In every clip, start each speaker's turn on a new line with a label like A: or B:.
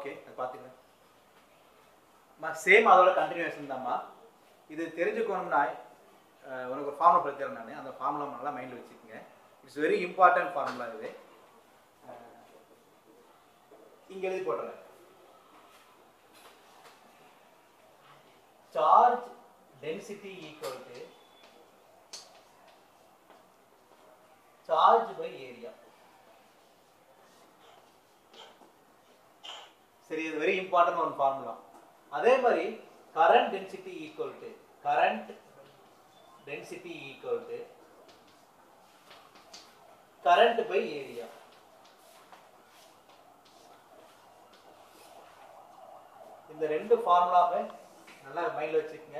A: Okay அது பார்த்துக்கிறேன் same அதோட கண்டினியூஷன் தான்மா இது தெரிஞ்சுக்கணும்னா அஹ், உனக்கு ஒரு ஃபார்முலா படித்தரேன் நான் அந்த ஃபார்முலா நல்லா மைண்டில் வச்சுக்கோங்க இட்ஸ் வெரி இம்பார்ட்டன்ட் ஃபார்முலா இது இங்கே எழுதி போடுறேன் charge density equal to charge by area சரி இது வெரி இம்பார்ட்டன்ட் ஒரு ஃபார்முலா அதே மாதிரி current density equal to current density equal to current by area இந்த ரெண்டு ஃபார்முலாவை நல்லா மைண்ட்ல வச்சுக்கோங்க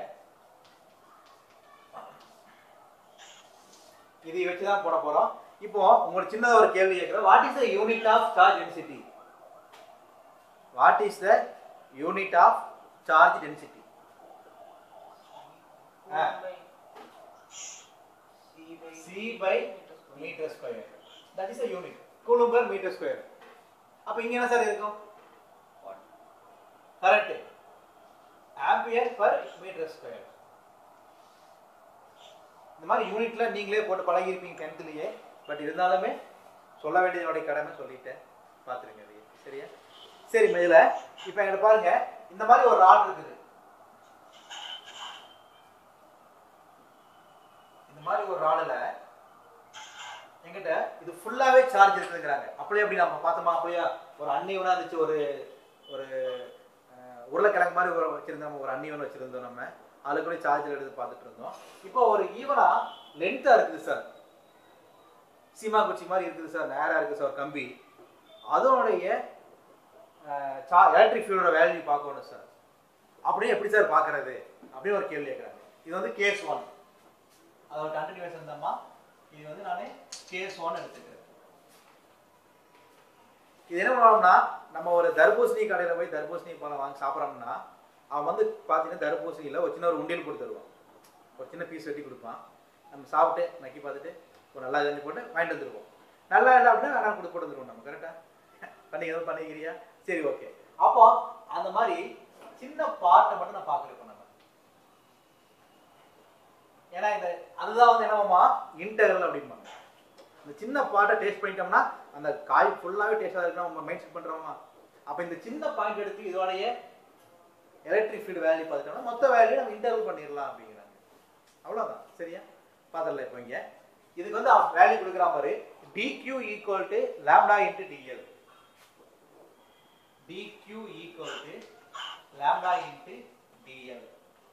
A: இதை வச்சு தான் போட போறோம் இப்போ உங்களுக்கு சின்னதா ஒரு கேள்வி கேட்குறேன் what is the unit of charge density what is the unit of charge density C by metre square that is a unit coulomb per metre square அப்போ இங்க என்ன சார் இருக்கும் correct ampere per metre square இந்த மாதிரி யூனிட்ல நீங்களே போட்டு பழகிருப்பீங்க டென்த்லயே but இருந்தாலுமே சொல்ல வேண்டியதோடைய கடமை சொல்லிட்டேன் பார்த்துருங்க அதையே சரியா சரி மேல இப்போ எங்கிட்ட பாருங்க இந்த மாதிரி ஒரு ராட் இருக்குது இந்த மாதிரி ஒரு ராடில் எங்கிட்ட இது ஃபுல்லாவே சார்ஜ் இருக்குங்கிறாங்க அப்படியே அப்படி நம்ம பார்த்தோமா அப்படியே ஒரு அன்னிவனா இருந்துச்சு ஒரு ஒரு அஹ், உருளைக்கிழங்கு மாதிரி ஒரு வச்சிருந்தோம் ஒரு அன்னிவன் வச்சிருந்தோம் நம்ம அதுல கூட சார்ஜர் எடுத்து பார்த்துட்டு இருந்தோம் இப்போ ஒரு ஈவனா லென்த்தா இருக்குது சார் சீமா குச்சி மாதிரி இருக்குது சார் நேரா இருக்கு சார் கம்பி அதனுடைய எலக்ட்ரிக் ஃபீல்டோட வேல்யூ பார்க்கணும் சார் அப்படியே எப்படி சார் பார்க்கறது அப்படின்னு ஒரு கேள்வி கேட்குறாங்க இது வந்து கேஸ் ஒன் அதோட கண்டினியூஷன் தான்மா இது வந்து நான் கேஸ் ஒன் எடுத்துக்கிறேன் இது என்ன பண்ணுவோம்னா நம்ம ஒரு தர்பூசணி கடையில் போய் தர்பூசணி பழம் வாங்கி சாப்பிட்றோம்னா அவன் வந்து பார்த்தீங்கன்னா தர்பூசணியில் ஒரு சின்ன ஒரு உண்டியல் கொடுத்து தருவான் ஒரு சின்ன பீஸ் வெட்டி கொடுப்பான் நம்ம சாப்பிட்டு நக்கி பார்த்துட்டு ஒரு நல்லா இது போட்டு வாங்கிட்டு வந்துருவோம் நல்லா இல்லை அப்படின்னா வேணாம் கொடுத்து போட்டு வந்துருவோம் நம்ம கரெக்டாக பண்ணிக்கிறதும் பண்ணிக்கிறியா சரி ஓகே அப்போ அந்த மாதிரி சின்ன பார்ட்டை மட்டும் நான் பார்க்குறேன் நம்ம ஏன்னா இந்த அதுதான் வந்து என்னவாமா இன்டர்னல் அப்படிம்பாங்க இந்த சின்ன பார்ட்டை டேஸ்ட் பண்ணிட்டோம்னா அந்த காய் ஃபுல்லாகவே டேஸ்டாக இருக்குன்னா நம்ம மைண்ட் செட் பண்ணுறோமா அப்போ இந்த சின்ன பாயிண்ட் எடுத்து இதோடைய எலக்ட்ரிக் ஃபீல்டு வேல்யூ பார்த்துட்டோம்னா மொத்த வேல்யூ நம்ம இன்டர்வல் பண்ணிடலாம் அப்படிங்கிறாங்க அவ்வளோதான் சரியா பார்த்துடல இப்போ இங்கே இதுக்கு வந்து வேல்யூ கொடுக்குற மாதிரி dq equal to lambda into d l dq equal to lambda into d l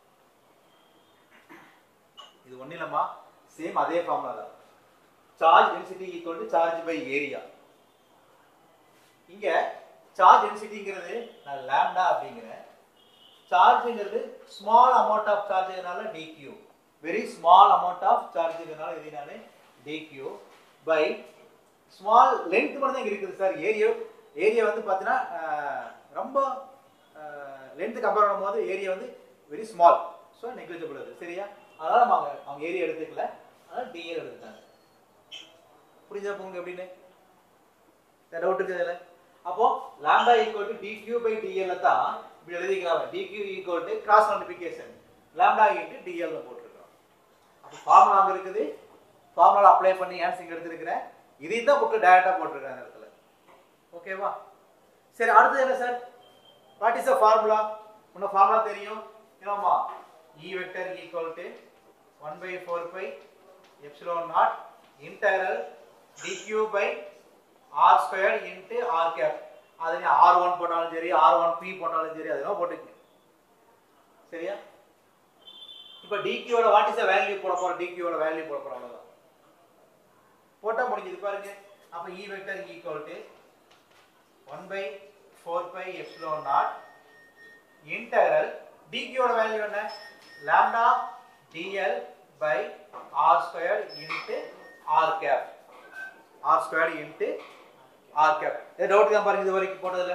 A: இது ஒன்றும் இல்லைம்மா சேம் அதே ஃபார்முலா தான் charge density equal to charge by area இங்க சார்ஜ் டென்சிட்டிங்கிறது நான் லேம்டா அப்படிங்கிறேன் சார்ஜுங்கிறது ஸ்மால் அமௌண்ட் ஆஃப் சார்ஜுனால d q very small amount of சார்ஜுங்கிறனால இது நான் டிக்யூ பை ஸ்மால் லென்த் மட்டும் தான் இங்க இருக்குது சார் ஏரியா ஏரியா வந்து பார்த்தீங்கன்னா அஹ், ரொம்ப லென்த் கம்பேர் பண்ணும்போது ஏரியா வந்து வெரி ஸ்மால் ஸோ நெக்லிஜிபிள் அது சரியா அதனால நம்ம அவங்க அவங்க ஏரியா எடுத்துக்கல அதனால டிஎல் எடுத்துட்டாங்க புரிஞ்சா போங்க எப்படின்னு டவுட் இருக்குது இதில் அப்போ lambda equal to d q by d l தான் இப்படி எழுதிக்கிறாங்க d q equal to cross multiplication lambda into டிஎல்னு போட்டிருக்கிறோம் அப்போ ஃபார்முலா அங்கே இருக்குது ஃபார்முலா அப்ளை பண்ணி ஆன்சர் எடுத்துருக்கிறேன் இதையும் தான் புக்கு டேரெக்டாக போட்டிருக்கேன் அந்த இடத்துல ஓகேவா சரி அடுத்தது என்ன sir what is a formula உன்ன ஃபார்முலா தெரியும் என்னம்மா E vector equal to one by four by epsilon naught integral d q by r square into r cap அது நீ ஆர் ஒன் போட்டாலும் சரி ஆர் ஒன் பி போட்டாலும் சரி அதெல்லாம் போட்டுக்கங்க சரியா இப்போ டிக்யூவோட வாட் இஸ் வேல்யூ போட போறோம் டிக்யூவோட வேல்யூ போட போறோம் அவ்வளவுதான் போட்டா முடிஞ்சது பாருங்க அப்ப E vector equal to one by four by epsilon naught integral டிக்யூவோட வேல்யூ என்ன lambda d l by r square into r cap r square into r cap இது டவுட் தான் பாருங்க இது வரைக்கும் போட்டதுல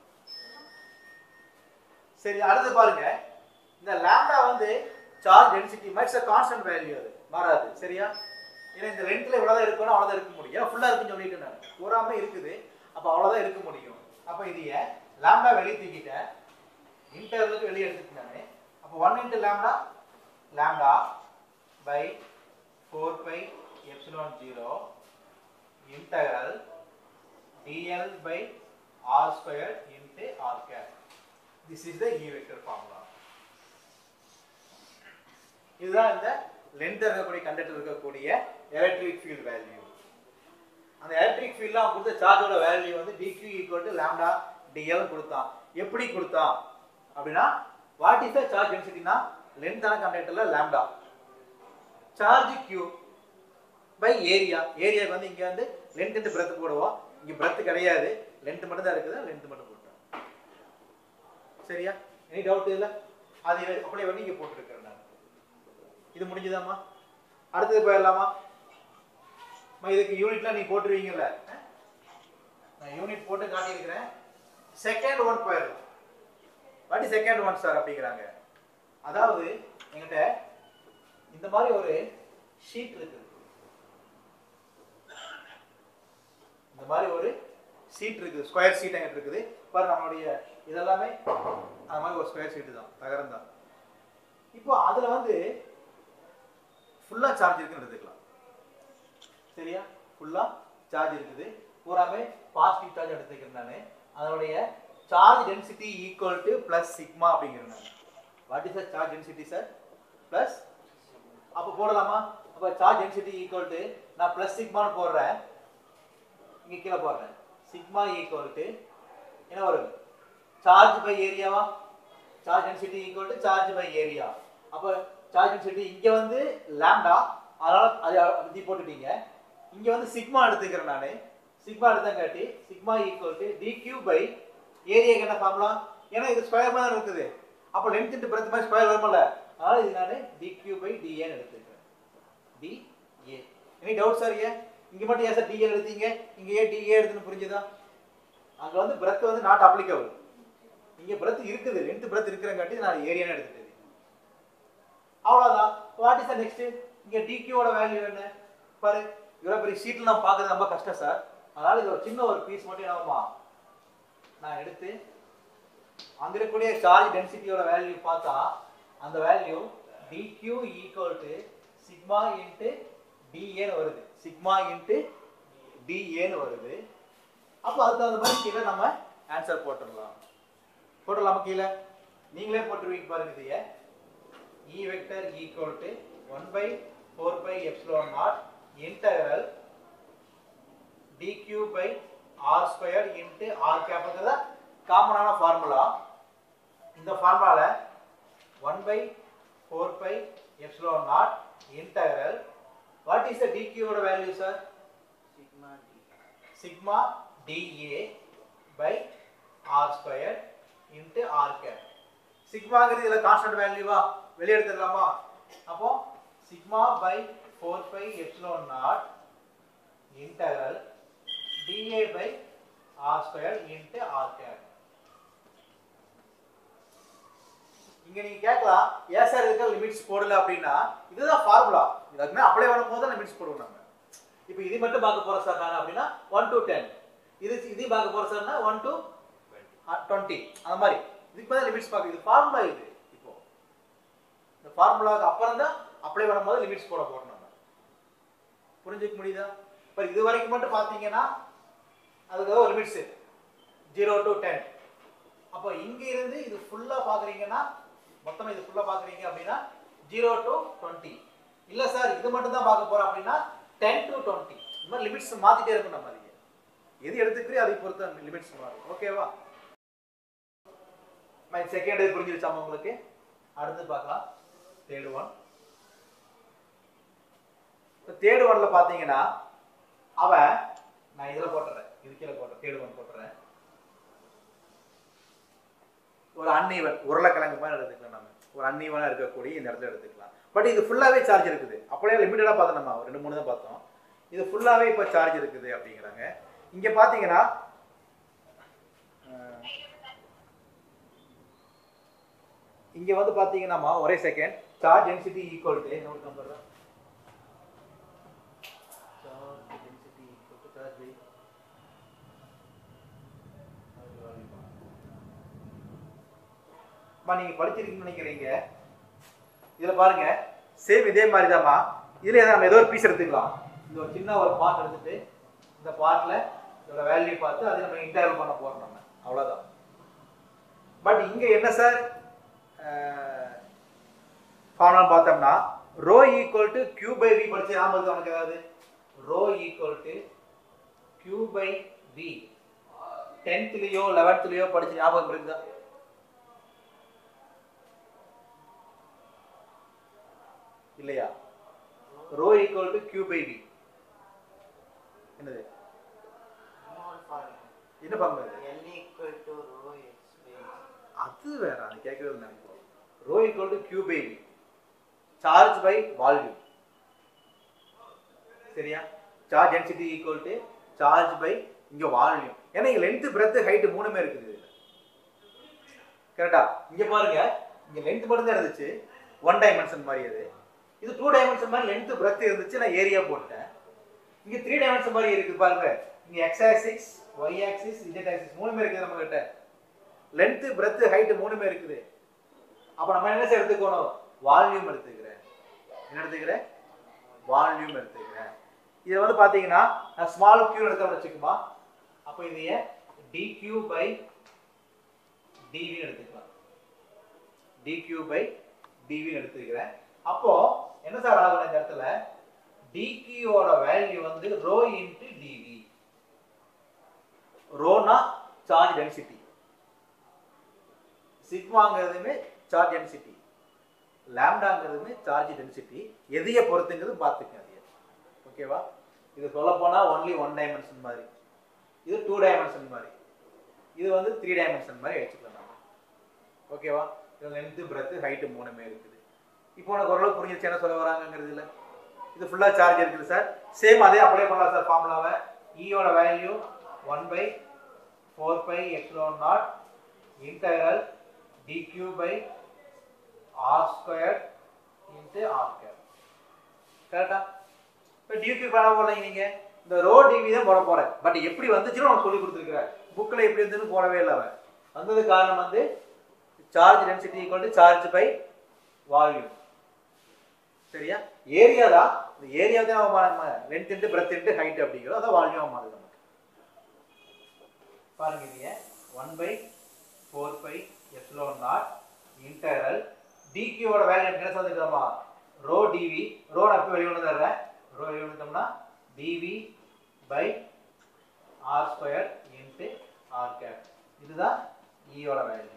A: சரி அடுத்து பாருங்க இந்த லாம்டா வந்து charge density makes constant value அது மாறாது சரியா ஏன்னா இந்த லென்த்ல இவ்வளவுதான் இருக்கணும் அவ்வளவுதான் இருக்க முடியும் ஏன்னா ஃபுல்லா இருக்குன்னு சொல்லிட்டு நான் பூராமே இருக்குது அப்ப அவ்வளவுதான் இருக்க முடியும் அப்ப இது ஏன் லாம்டா வெளியே தூக்கிட்டேன் இன்டர்வலுக்கு வெளியே எடுத்துக்கிட்டானே அப்போ one into lambda lambda by four by epsilon zero integral dl by r square into r cap. This is the E vector formula. இதுதான் இந்த லென்த் இருக்கக்கூடிய கண்டக்டர் இருக்கக்கூடிய எலக்ட்ரிக் ஃபீல்ட் வேல்யூ அந்த எலக்ட்ரிக் ஃபீல்ட்ல அவன் கொடுத்த சார்ஜோட வேல்யூ வந்து dq equal to lambda dl கொடுத்தான் எப்படி கொடுத்தான் அப்படின்னா வாட் இஸ் த சார்ஜ் டென்சிட்டினா லென்த்தான கண்டக்டர்ல lambda charge q by area ஏரியாக்கு வந்து இங்க வந்து லென்த் இன்ட்டு பிரெத் போடுவோம் இங்க பிரெத் கிடையாது லென்த் மட்டும் தான் இருக்குது லென்த் மட்டும் போட்டோம் சரியா எனி டவுட் இல்ல அது அப்படியே வந்து இங்க போட்டுருக்கேன் நான் இது முடிஞ்சுதாம்மா அடுத்தது போயிடலாமா அம்மா, இதுக்கு யூனிட்லாம் நீ போட்டுருவீங்கல்ல அஹ்? நான் யூனிட் போட்டு காட்டியிருக்கிறேன் செகண்ட் ஒன் போயிடலாம் வாட்டி செகண்ட் ஒன் சார் அப்படிங்கிறாங்க அதாவது என்கிட்ட இந்த மாதிரி ஒரு ஷீட் இருக்குது இந்த மாதிரி ஒரு சீட் இருக்குது ஸ்கொயர் சீட் எங்கிட்ட இருக்குது பாரு நம்மளுடைய இதெல்லாமே அது மாதிரி ஒரு ஸ்கொயர் சீட்டு தான் தகரம் தான் இப்போ அதுல வந்து ஃபுல்லா சார்ஜ் இருக்குன்னு எடுத்துக்கலாம் சரியா ஃபுல்லா சார்ஜ் இருக்குது பூராமே பாசிட்டிவ் சார்ஜ் எடுத்துக்கிறேன் நான் அதனுடைய charge density equal to plus sigma அப்படிங்கிறேன் நான் what is charge density sir plus அப்போ போடலாமா அப்போ சார்ஜ் டென்சிட்டி ஈக்குவல் டு நான் பிளஸ் சிக்மான்னு போடுறேன் இங்க கீழே போடுறேன் சிக்மா ஈக்குவல் டு என்ன வரும் சார்ஜ் பை ஏரியாவா charge density equal to charge by area அப்போ சார்ஜ் டென்சிட்டி இங்க வந்து லாம்டா அதனால அது அப்படி போட்டுட்டீங்க இங்க வந்து சிக்மா எடுத்துக்கிறேன் நானு சிக்மா எடுத்தங்காட்டி sigma equal to d q by ஏரியாக்கு என்ன ஃபார்முலா ஏன்னா இது ஸ்கொயர் தான் இருக்குது அப்போ லென்த் இன்ட்டு பிரெத் மாதிரி ஸ்கொயர் வரும்ல அதனால இது நான் டி கியூ பை டிஏன்னு எடுத்துக்கிறேன் d A any doubt sir ஏன் இங்க மட்டும் ஏன் சார் டிஏ எடுத்தீங்க இங்க ஏன் டிஏ எடுத்துன்னு புரிஞ்சுதா அங்க வந்து பிரெத் வந்து நாட் அப்ளிகபிள் இங்க பிரெத் இருக்குது லென்த் பிரெத் இருக்கிறங்காட்டி நான் ஏரியான்னு எடுத்துட்டேன் அவ்வளவுதான் வாட் இஸ் த நெக்ஸ்ட் இங்க டிக்யூவோட வேல்யூ என்ன பாரு இவ்வளவு பெரிய ஷீட்ல நான் பாக்குறது ரொம்ப கஷ்டம் சார் அதனால இது ஒரு சின்ன ஒரு பீஸ் மட்டும் என்னமா நான் எடுத்து அங்க இருக்கக்கூடிய சார்ஜ் டென்சிட்டியோட வேல்யூ பார்த்தா அந்த value dq equal to sigma into டிஏன்னு வருது சிக்மா இன்ட்டு டிஏன்னு வருது அப்போ அதுக்கு தகுந்த மாதிரி கீழே நம்ம ஆன்சர் போட்டுடலாம் போட்டுடலாமா கீழே நீங்களே போட்டுருவீங்க பாருங்க இதைய E vector equal to 1 by 4 by epsilon naught integral dq by r square into r capங்கிறத காமனான ஃபார்முலா இந்த ஃபார்முலால 1 by 4 by epsilon naught integral what is the dq ஓட value sir
B: sigma d
A: sigma dA by r square into r cap சிக்மாங்கிறது இதுல constant வேல்யூவா வெளியே எடுத்துடலாமா அப்போ sigma by four by epsilon naught integral d A by r square into r cap இங்க நீங்க கேட்கலாம் ஏன் சார் இருக்க லிமிட்ஸ் போடல அப்படின்னா இதுதான் ஃபார்முலா இதுக்குமே அப்ளை பண்ணும்போது தான் லிமிட்ஸ் போடுவோம் நம்ம இப்போ இது மட்டும் பார்க்க போறோம் சார் நான் அப்படின்னா ஒன் டு டென் இது இது பார்க்க போறோம் சார்னா ஒன் டு டுவெண்ட்டி அந்த மாதிரி இதுக்கு மேலே லிமிட்ஸ் பார்க்க இது ஃபார்முலா இது இப்போ இந்த ஃபார்முலாவுக்கு அப்புறம் தான் அப்ளை பண்ணும்போது லிமிட்ஸ் போட போறோம் நம்ம புரிஞ்சுக்க முடியுதா இப்போ இது வரைக்கும் மட்டும் பார்த்தீங்கன்னா அதுக்கு ஒரு லிமிட்ஸ் ஜீரோ டு டென் அப்போ இங்க இருந்து இது ஃபுல்லா பாக்குறீங்கன்னா மொத்தமா இது ஃபுல்லா பாக்குறீங்க அப்படின்னா ஜீரோ டு டுவெண்ட்டி இல்ல சார் இது மட்டும் தான் பார்க்க போறோம் அப்படின்னா டென் டு டுவெண்ட்டி இந்த மாதிரி லிமிட்ஸ் மாத்திட்டே இருக்கும் நம்ம அதுக்கு எது எடுத்துக்கிறே அதை பொறுத்து லிமிட்ஸ் மாறும் ஓகேவா செகண்ட் புரிஞ்சிருச்சாமா உங்களுக்கு அடுத்து பார்க்கலாம் தேர்ட் ஒன் தேர்ட் ஒன்ல பாத்தீங்கன்னா அவன் நான் இதுல போட்டுறேன் இது கீழே போட்டுறேன் தேர்ட் ஒன் போட்டுறேன் ஒரு அன்ஈவன் உருளைக்கிழங்கு மாதிரி எடுத்துக்கலாம் நம்ம ஒரு அன்ஈவனா இருக்கக்கூடிய இந்த இடத்துல எடுத்துக்கலாம் பட் இது ஃபுல்லாவே சார்ஜ் இருக்குது அப்படியே லிமிட்டடா பார்த்தோம் நம்ம ஒரு ரெண்டு மூணு தான் பார்த்தோம் இது ஃபுல்லாவே இப்போ சார்ஜ் இருக்குது அப்படிங்கிறாங்க இங்க பாத்தீங்கன்னா அஹ், இங்க வந்து பாத்தீங்கன்னா ஒரே second charge density equal to note number charge density equal to charge அம்மா நீங்க படிச்சிருக்கீங்கன்னு நினைக்கிறீங்க இதுல பாருங்க சேம் இதே மாதிரி தான்மா இதுல ஏதாவது நம்ம ஏதோ ஒரு பீஸ் எடுத்துக்கலாம் இந்த ஒரு சின்ன ஒரு பார்ட் எடுத்துட்டு இந்த பார்ட்ல இதோட வேல்யூ பார்த்து அதை நம்ம இன்டர்வல் பண்ண போறோம் நம்ம அவ்வளவுதான் பட் இங்க என்ன சார் ஃபார்முலா பார்த்தோம்னா rho equal to q by v படிச்சு ஞாபகம் இருக்கு உனக்கு ஏதாவது rho equal to q by v டென்த்லயோ லெவன்த்லயோ படிச்சு ஞாபகம் இருக்குதா இல்லையா rho equal to q by v என்னது என்ன பார்க்க அது வேற அது கேட்கவே இல்லை நினைப்போம் rho equal to q by v charge by volume சரியா charge density equal to charge by இங்க வால்யூம் ஏன்னா இங்க லென்த் பிரெத் ஹைட் மூணுமே இருக்குது இதுல கரெக்டா இங்க பாருங்க இங்க லென்த் மட்டும் தான் இருந்துச்சு ஒன் டைமென்ஷன் மாதிரி அது இது டூ டைமென்ஷன் மாதிரி லென்த் பிரெத் இருந்துச்சு நான் ஏரியா போட்டேன் இங்க த்ரீ டைமென்ஷன் மாதிரி இருக்கு பாருங்க இங்க x axis y axis z axis மூணுமே இருக்குது நம்ம கிட்ட லென்த் பிரெத் ஹைட் மூணுமே இருக்குது அப்ப நம்ம என்ன சார் எடுத்துக்கணும் வால்யூம் எடுத்துக்கிறேன் என்ன எடுத்துக்கிறேன் வால்யூம் எடுத்துக்கிறேன் இது வந்து பாத்தீங்கன்னா நான் ஸ்மால் கியூ எடுத்த வச்சுக்குமா அப்ப இதைய dq பை dv எடுத்துக்கலாம் dq பை dv எடுத்துக்கிறேன் அப்போ என்ன சார் ஆகும் இந்த இடத்துல dq ஓட வேல்யூ வந்து ரோ இன்டு dv ரோனா சார்ஜ் டென்சிட்டி சிக்மாங்கிறதுமே சார்ஜ் டென்சிட்டி லாம்டாங்கிறதுமே சார்ஜ் டென்சிட்டி எதைய பொறுத்துங்கிறது பார்த்துக்க அதைய ஓகேவா இது சொல்ல போனா ஒன்லி ஒன் டைமென்ஷன் மாதிரி இது டூ டைமென்ஷன் மாதிரி இது வந்து த்ரீ டைமென்ஷன் மாதிரி வச்சுக்கலாம் நம்ம ஓகேவா இது லென்த்து பிரெத்து ஹைட்டு மூணுமே இருக்குது இப்போ உனக்கு ஓரளவு புரிஞ்சிச்சு என்ன சொல்ல வராங்கங்கிறது இல்லை இது ஃபுல்லாக சார்ஜ் இருக்குது சார் சேம் அதே அப்ளை பண்ணலாம் சார் ஃபார்முலாவை ஈயோட value one by four by epsilon naught integral d q by r square into r cap கரெக்டா இப்போ டியூக்கு பண்ண போறீங்க நீங்க இந்த ரோ டிவி தான் போட போறேன் பட் எப்படி வந்துச்சுன்னு உனக்கு சொல்லி கொடுத்துருக்கிறேன் புக்கில் எப்படி இருந்துன்னு போடவே இல்லை அவன் வந்தது காரணம் வந்து charge density equal to charge by volume சரியா ஏரியா தான் இந்த ஏரியா தான் நம்ம length into breadth into height அப்படிங்கிறோம் அதான் வால்யூம் மாறுது நமக்கு பாருங்க நீங்க one by four by epsilon naught integral டிக்யூவோட வேல்யூ என்ன சொல்லிக்கிறோமா ரோ டிவி ரோ நான் எப்போ வெளியே கொண்டு தர்றேன் ரோ வெளியே கொண்டு வந்தோம்னா d v by r square into r cap இதுதான் ஈயோட வேல்யூ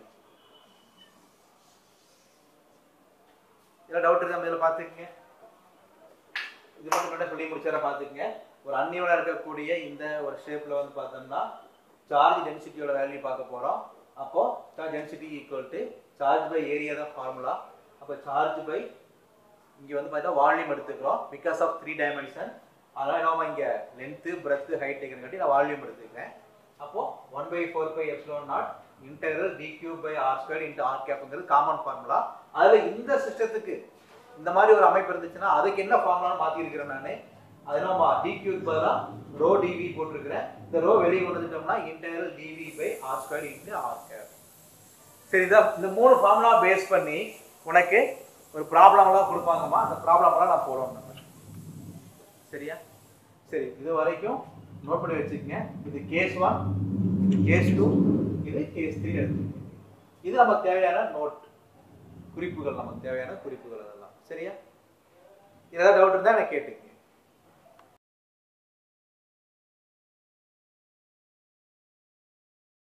A: இதில் டவுட் இருக்கா இதில் பார்த்துக்குங்க இது மட்டும் மட்டும் சொல்லி முடிச்சார பார்த்துக்குங்க ஒரு அன்னியவனாக இருக்கக்கூடிய இந்த ஒரு ஷேப்பில் வந்து பார்த்தோம்னா சார்ஜ் டென்சிட்டியோட வேல்யூ பார்க்க போகிறோம் அப்போ charge density equal to charge by area தான் ஃபார்முலா அப்போ சார்ஜ் பை இங்கே வந்து பார்த்தா வால்யூம் எடுத்துக்கிறோம் பிகாஸ் ஆஃப் த்ரீ டைமென்ஷன் அதனால நம்ம இங்கே லென்த்து பிரெத்து ஹைட் இருக்கிறங்காட்டி நான் வால்யூம் எடுத்துக்கிறேன் அப்போ one by four by epsilon naught integral d q by r square into r கேப்ங்கிறது காமன் ஃபார்முலா அதில் இந்த சிஸ்டத்துக்கு இந்த மாதிரி ஒரு அமைப்பு இருந்துச்சுன்னா அதுக்கு என்ன ஃபார்முலான்னு மாற்றிருக்கிறேன் நான் அது நம்ம டி கியூக்கு பதிலாக ரோ டிவி போட்டிருக்கிறேன் இந்த ரோ வெளியே கொண்டு வந்துட்டோம்னா integral d v by r square into r cap சரி இதான் இந்த மூணு ஃபார்முலா பேஸ் பண்ணி உனக்கு ஒரு ப்ராப்ளம்லாம் கொடுப்பாங்கம்மா அந்த ப்ராப்ளம்லாம் நான் போடுவோம் நம்ம சரியா சரி இது வரைக்கும் நோட் பண்ணி வச்சுக்கங்க இது கேஸ் ஒன் கேஸ் டூ இது கேஸ் த்ரீ எடுத்துக்கங்க இது நமக்கு தேவையான நோட் குறிப்புகள் நமக்கு தேவையான குறிப்புகள் அதெல்லாம் சரியா ஏதாவது டவுட் இருந்தால் எனக்கு கேட்டுக்கங்க